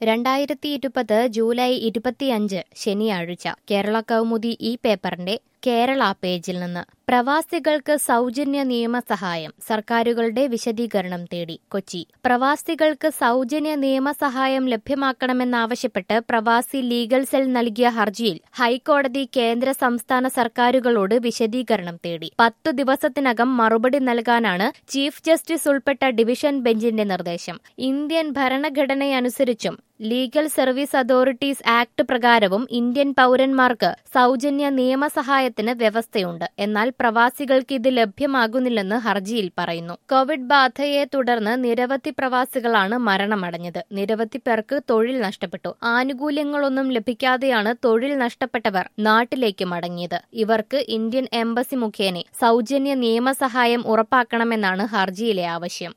രണ്ടായിരത്തി ഇരുപത് ജൂലൈ ഇരുപത്തിയഞ്ച് ശനിയാഴ്ച കേരള കൗമുദി ഈ പേപ്പറിന്റെ കേരള പേജിൽ നിന്ന് പ്രവാസികൾക്ക് സൗജന്യ നിയമസഹായം സർക്കാരുകളുടെ വിശദീകരണം തേടി കൊച്ചി പ്രവാസികൾക്ക് സൗജന്യ നിയമസഹായം ലഭ്യമാക്കണമെന്നാവശ്യപ്പെട്ട് പ്രവാസി ലീഗൽ സെൽ നൽകിയ ഹർജിയിൽ ഹൈക്കോടതി കേന്ദ്ര സംസ്ഥാന സർക്കാരുകളോട് വിശദീകരണം തേടി പത്തു ദിവസത്തിനകം മറുപടി നൽകാനാണ് ചീഫ് ജസ്റ്റിസ് ഉൾപ്പെട്ട ഡിവിഷൻ ബെഞ്ചിന്റെ നിർദ്ദേശം ഇന്ത്യൻ ഭരണഘടനയനുസരിച്ചും ലീഗൽ സർവീസ് അതോറിറ്റീസ് ആക്ട് പ്രകാരവും ഇന്ത്യൻ പൌരന്മാർക്ക് സൗജന്യ നിയമസഹായത്തിന് വ്യവസ്ഥയുണ്ട് എന്നാൽ പ്രവാസികൾക്ക് ഇത് ലഭ്യമാകുന്നില്ലെന്ന് ഹർജിയിൽ പറയുന്നു കോവിഡ് ബാധയെ തുടർന്ന് നിരവധി പ്രവാസികളാണ് മരണമടഞ്ഞത് നിരവധി പേർക്ക് തൊഴിൽ നഷ്ടപ്പെട്ടു ആനുകൂല്യങ്ങളൊന്നും ലഭിക്കാതെയാണ് തൊഴിൽ നഷ്ടപ്പെട്ടവർ നാട്ടിലേക്ക് മടങ്ങിയത് ഇവർക്ക് ഇന്ത്യൻ എംബസി മുഖേന സൗജന്യ നിയമസഹായം ഉറപ്പാക്കണമെന്നാണ് ഹർജിയിലെ ആവശ്യം